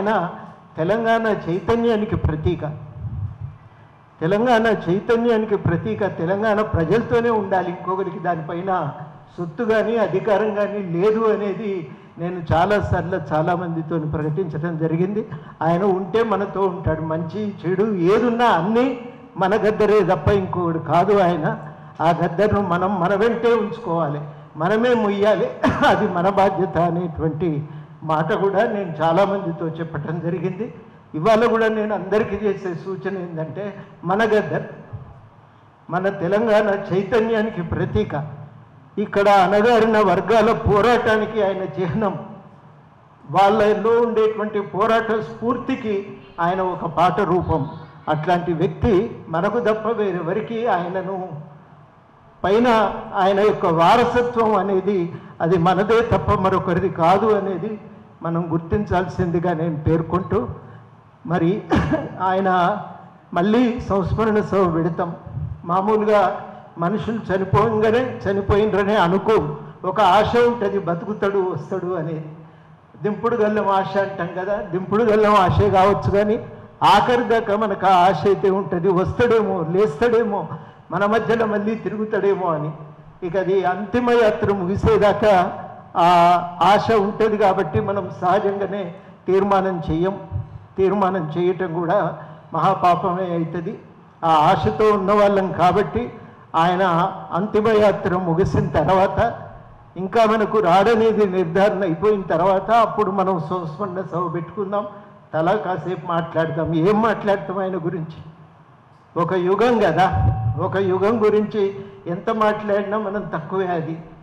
ఆయన తెలంగాణ చైతన్యానికి ప్రతీక తెలంగాణ చైతన్యానికి ప్రతీక తెలంగాణ ప్రజలతోనే ఉండాలి ఇంకొకరికి దానిపైన సొత్తు కానీ అధికారం కానీ లేదు అనేది నేను చాలాసార్లు చాలామందితో ప్రకటించడం జరిగింది ఆయన ఉంటే మనతో ఉంటాడు మంచి చెడు ఏదున్నా అన్నీ మన గద్దరే తప్ప ఇంకొకటి కాదు ఆయన ఆ గద్దరును మనం మన వెంటే ఉంచుకోవాలి మనమే మొయ్యాలి అది మన బాధ్యత అనేటువంటి మాట కూడా నేను చాలామందితో చెప్పటం జరిగింది ఇవాళ కూడా నేను అందరికీ చేసే సూచన ఏంటంటే మన గద్దర్ మన తెలంగాణ చైతన్యానికి ప్రతీక ఇక్కడ అణగారిన వర్గాల పోరాటానికి ఆయన చిహ్నం వాళ్ళలో ఉండేటువంటి పోరాట స్ఫూర్తికి ఆయన ఒక పాట రూపం అట్లాంటి వ్యక్తి మనకు తప్ప వేరెవరికి ఆయనను పైన ఆయన యొక్క వారసత్వం అనేది అది మనదే తప్ప మరొకరిది కాదు అనేది మనం గుర్తించాల్సిందిగా నేను పేర్కొంటూ మరి ఆయన మళ్ళీ సంస్మరణ సభ పెడతాం మామూలుగా మనుషులు చనిపోగానే చనిపోయినరనే అనుకో ఒక ఆశ ఉంటుంది బతుకుతాడు వస్తాడు అనేది దింపుడు గల్లం ఆశ అంటాం కదా దింపుడు గల్లం ఆశే కావచ్చు కానీ ఆఖరి దాకా మనకు ఆ ఆశ అయితే ఉంటుంది వస్తాడేమో లేస్తాడేమో మన మధ్యలో మళ్ళీ తిరుగుతాడేమో అని ఇక అది అంతిమ యాత్ర ముగిసేదాకా ఆ ఆశ ఉంటుంది కాబట్టి మనం సహజంగానే తీర్మానం చెయ్యం తీర్మానం చేయటం కూడా మహాపాపమే అవుతుంది ఆ ఆశతో ఉన్న వాళ్ళం కాబట్టి ఆయన అంతిమయాత్ర ముగిసిన తర్వాత ఇంకా మనకు రాడనేది నిర్ధారణ అయిపోయిన తర్వాత అప్పుడు మనం సంస్మరణ సభ పెట్టుకుందాం తలా కాసేపు మాట్లాడదాం ఏం మాట్లాడతాం ఆయన గురించి ఒక యుగం కదా ఒక యుగం గురించి ఎంత మాట్లాడినా మనం తక్కువే అది